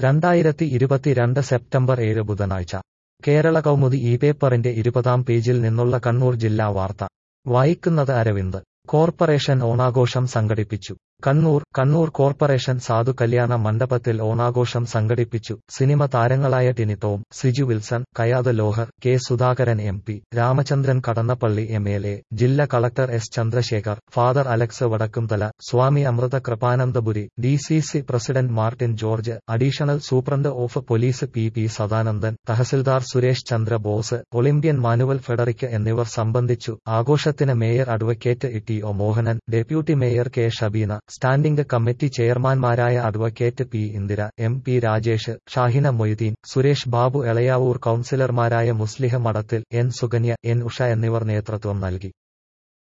രണ്ടായിരത്തി ഇരുപത്തിരണ്ട് സെപ്റ്റംബർ ഏഴ് ബുധനാഴ്ച കേരള കൗമുദി ഈ പേപ്പറിന്റെ ഇരുപതാം പേജിൽ നിന്നുള്ള കണ്ണൂർ ജില്ലാ വാർത്ത വായിക്കുന്നത് അരവിന്ദ് കോർപ്പറേഷൻ ഓണാഘോഷം സംഘടിപ്പിച്ചു കണ്ണൂർ കണ്ണൂർ കോർപ്പറേഷൻ സാധു കല്യാണ മണ്ഡപത്തിൽ ഓണാഘോഷം സംഘടിപ്പിച്ചു സിനിമ താരങ്ങളായ Tini Tom Siju Wilson Kayadu Lohar K Sudhakaran M P Ramachandran Kadannappally M L A ജില്ലാ collector S Chandrasekhar father Alex Vadakkumthala Swami Amrita Kripanandapuri D C C president Martin George additional superintendent of police P P Sadanandan tahsildar Suresh Chandra Bose Olympian Manuel Frederick എന്നിവർ സംബന്ധിച്ചു ആഘോഷത്തിന് mayor advocate E T O Mohanan deputy mayor K Shabeena standing committee ചെയർമാൻമാരായ advocate P Indira M P Rajesh Shahina Moideen Suresh Babu Elayavoor കൌൺസിലർമാരായ Musliha Madathil N Sukanya N Usha എന്നിവർ നേതൃത്വം നൽകി